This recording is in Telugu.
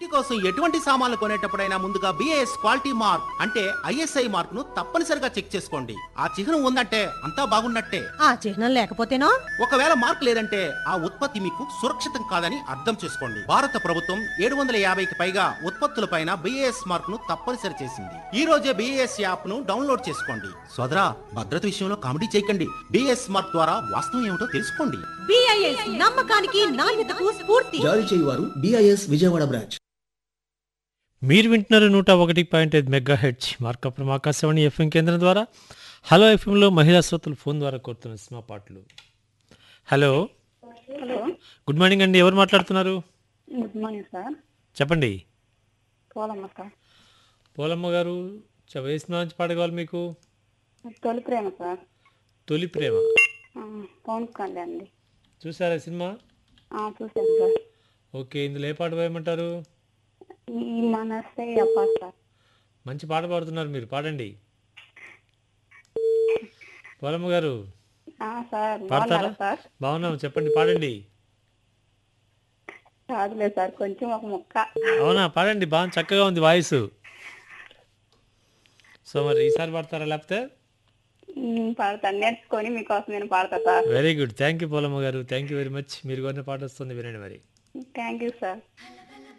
ఇంటి కోసం ఎటువంటి సామాన్లు కొనేటప్పుడైనా ముందుగా బిఏఎస్ క్వాలిటీ మార్క్ అంటే ఐఎస్ఐ మార్క్ ను తప్పనిసరిగా చెక్ చేసుకోండి ఆ చిహ్నం ఉందంటే అంతా బాగున్నట్టే ఆ చిహ్నం లేకపోతేనో ఒకవేళ మార్క్ లేదంటే ఆ ఉత్పత్తి మీకు సురక్షితం కాదని అర్థం చేసుకోండి భారత ప్రభుత్వం ఏడు వందల యాభైకి పైగా ఉత్పత్తులపైన బిఏఎస్ మార్క్ ను తప్పనిసరి చేసింది ఈ రోజే బిఏఎస్ యాప్ ను డౌన్లోడ్ చేసుకోండి సోదరా భద్రత విషయంలో కామెడీ చేయకండి బిఏఎస్ మార్క్ ద్వారా వాస్తవం ఏమిటో తెలుసుకోండి బిఐఎస్ నమ్మకానికి నాణ్యతకు స్ఫూర్తి జారీ చేయువారు బిఐఎస్ విజయవాడ బ్రాంచ్ మీరు వింటున్నారు నూట ఒకటి పాయింట్ ఐదు megahertz Markapuram Akashvani FM కేంద్రం ద్వారా హలో ఎఫ్ఎంలో మహిళా శ్రోతలు ఫోన్ ద్వారా కోరుతున్న సినిమా పాటలు హలో హలో గుడ్ మార్నింగ్ అండి ఎవరు మాట్లాడుతున్నారు గుడ్ మార్నింగ్ సార్ చెప్పండి పోలమ్మ సార్ పోలమ్మ గారు చ- ఏ సినిమా నుంచి పాట కావాలి మీకు తొలి ప్రేమ సార్ తొలి ప్రేమ ఆ, పవన్ కళ్యాణ్ అండి చూసారా సినిమా ఆ, చూశాను సార్ ఓకే ఇందులో ఏ పాట వేయమంటారు ఈ మనసే అప్ప సార్ మంచి పాట పాడుతున్నారు మీరు పాడండి పోలమ్మ గారు ఆ, సార్ పాడతారా బాగున్నారా సార్ బాగున్నాం చెప్పండి పాడండి కాదులే సార్ కొంచెం ఒక ముక్క అవునా పాడండి బాగా చక్కగా ఉంది వాయిస్ సో మరి ఈసారి పాడతారా లేకపోతే ఉమ్, పాడతాను నేర్చుకొని మీకోసం నేను పాడతా sir very good thank you Polamma garu thank you very much మీరు కొన్న పాట వస్తుంది వినండి మరి థ్యాంక్ యూ సార్